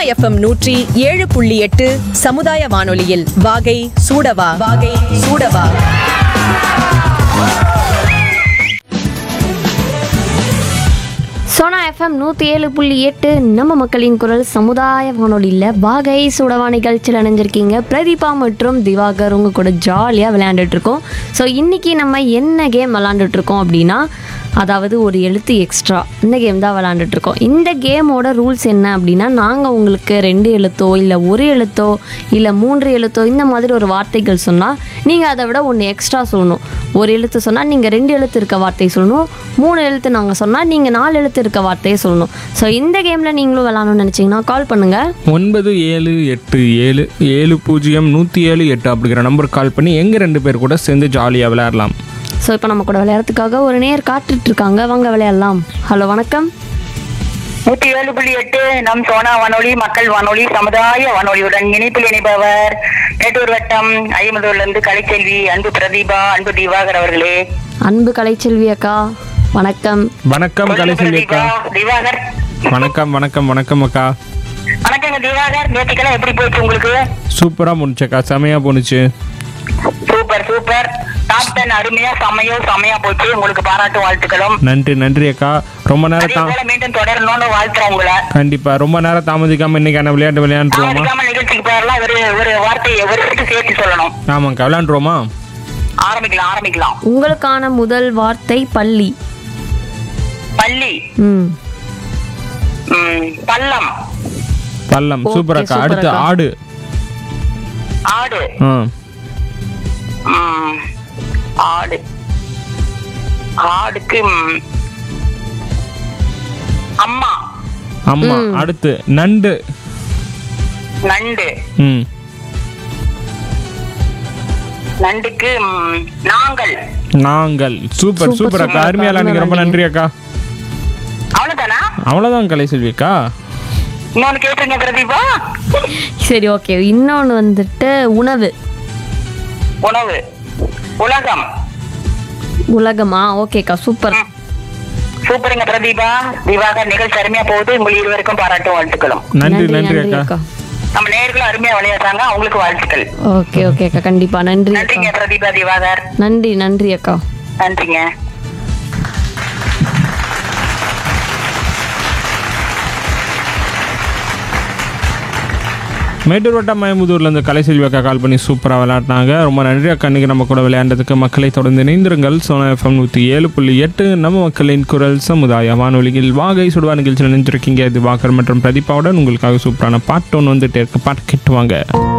FM நூற்றி ஏழு புள்ளி எட்டு சமுதாய வானொலியில் வாகை சூடவா வாகை சூடவா சோனா எஃப்எம் நூற்றி ஏழு புள்ளி எட்டு நம்ம மக்களின் குரல் சமுதாய வானொலியில் வாகை சுடவா நிகழ்ச்சியில் இணைஞ்சிருக்கீங்க பிரதீபா மற்றும் திவாகர் உங்க கூட ஜாலியாக விளையாண்டுட்டு இருக்கோம் ஸோ இன்னைக்கு நம்ம என்ன கேம் விளாண்டுட்டு இருக்கோம் அப்படின்னா அதாவது ஒரு எழுத்து எக்ஸ்ட்ரா இந்த கேம் தான் விளாண்டுட்டு இருக்கோம் இந்த கேமோட ரூல்ஸ் என்ன அப்படின்னா நாங்கள் உங்களுக்கு ரெண்டு எழுத்தோ இல்லை ஒரு எழுத்தோ இல்லை மூன்று எழுத்தோ இந்த மாதிரி ஒரு வார்த்தைகள் சொன்னால் நீங்கள் அதை விட ஒன்று எக்ஸ்ட்ரா சொல்லணும் ஒரு எழுத்து சொன்னால் நீங்கள் ரெண்டு எழுத்து இருக்க வார்த்தையை சொல்லணும் மூணு எழுத்து நாங்கள் சொன்னால் நீங்கள் நாலு எழுத்து இருக்க வார்த்தையை சொல்லணும் ஸோ இந்த கேமில் நீங்களும் விளாடணும்னு நினச்சிங்கன்னா கால் பண்ணுங்கள் ஒன்பது ஏழு எட்டு ஏழு ஏழு பூஜ்ஜியம் நூற்றி ஏழு எட்டு அப்படிங்கிற நம்பருக்கு கால் பண்ணி எங்கள் ரெண்டு பேர் கூட சேர்ந்து ஜாலியாக விளையாடலாம் ஸோ இப்போ நம்ம கூட விளையாடுறதுக்காக ஒரு நேர் காத்துட்டு இருக்காங்க வாங்க விளையாடலாம் ஹலோ வணக்கம் நூத்தி ஏழு புள்ளி எட்டு நம் சோனா வானொலி மக்கள் வானொலி சமுதாய வானொலியுடன் இணைப்பில் இணைப்பவர் மேட்டூர் வட்டம் ஐம்பதூர்ல இருந்து கலைச்செல்வி அன்பு பிரதீபா அன்பு திவாகர் அவர்களே அன்பு கலைச்செல்வி அக்கா வணக்கம் வணக்கம் சொல்லுங்க கலைசெல்வி அக்கா பிரதீபா, திவாகர் வணக்கம் வணக்கம் வணக்கம் அக்கா வணக்கங்க திவாகர் நேற்றுக்கெல்லாம் எப்படி போச்சு உங்களுக்கு சூப்பராக முடிச்சக்கா செமையாக போணுச்சு சூப்பர் சூப்பர் டாப் டென் அருமையா செமையோ செமையா போச்சு உங்களுக்கு பாராட்டு வாழ்த்துக்களும் நன்றி நன்றி அக்கா ரொம்ப நேரம் அதே தா போல மீண்டும் தொடரணும்னு வாழ்த்துறேன் உங்களை கண்டிப்பாக ரொம்ப நேரம் தாமதிக்காமல் இன்னைக்கான விளையாட்டு விளையாண்டுருவோமா தாமதிக்காம நிகழ்ச்சிக்கு போயிடலாம் ஒரு ஒரு வார்த்தையை ஒரு எழுத்து சேர்த்து சொல்லணும் ஆமாங்க்கா விளையாண்டுருவோமா ஆரம்பிக்கலாம் ஆரம்பிக்கலாம் உங்களுக்கான முதல் வார்த்தை பள்ளி பள்ளி ம் ம், பள்ளம் பள்ளம் Okay, சூப்பர் அக்கா super அடுத்து அக்கா. ஆடு ஆடு ஆ ம், ஆடு ஆடுக்கு ம், அம்மா அம்மா அடுத்து நண்டு நண்டு ம் நண்டுக்கு ம், நாங்கள் நாங்கள் சூப்பர் Super, சூப்பர் அக்கா super அருமையா அக்கா. விளையாடுங்க ரொம்ப நன்றி அக்கா அவ்வளவுதானா அவ்வளோதான் கலைசெல்வி அக்கா இன்னொன்னு கேட்டுருங்க பிரதீபா சரி ஓகே இன்னொன்று வந்துட்டு உணவு உணவு உலகம் உலகமா ஓகேக்கா சூப்பர் ம். சூப்பருங்க பிரதீபா திவாகர் நிகழ்ச்சி அருமையா போகுது உங்கள் இருவருக்கும் பாராட்டும் வாழ்த்துக்களும் நன்றி நன்றி அக்கா நம்ம நேர்களும் அருமையா விளையாடுறாங்க அவங்களுக்கு வாழ்த்துக்கள் ஓகே ஓகே அக்கா கண்டிப்பா நன்றி நன்றிங்க அக்கா பிரதீபா திவாகர் நன்றி நன்றி அக்கா நன்றிங்க மேட்டூர் வட்டம் மயமுதூர்ல இருந்து கலைசெல்வி அக்கா கால் பண்ணி சூப்பராக விளையாடினாங்க ரொம்ப நன்றி அக்கா இன்னைக்கு நம்ம கூட விளையாண்டதுக்கு மக்களை தொடர்ந்து இணைந்திருங்கள் சோனா எஃப்எம் நூற்றி ஏழு புள்ளி எட்டு நம்ம மக்களின் குரல் சமுதாய வானொலியில் வாகை சுடுவா நிகழ்ச்சியில் நினைஞ்சிருக்கீங்க இது வாக்கர் மற்றும் பிரதீபாவுடன் உங்களுக்காக சூப்பரான பாட்டு ஒன்று வந்துட்டு இருக்கு பாட்டு கேட்டுவாங்க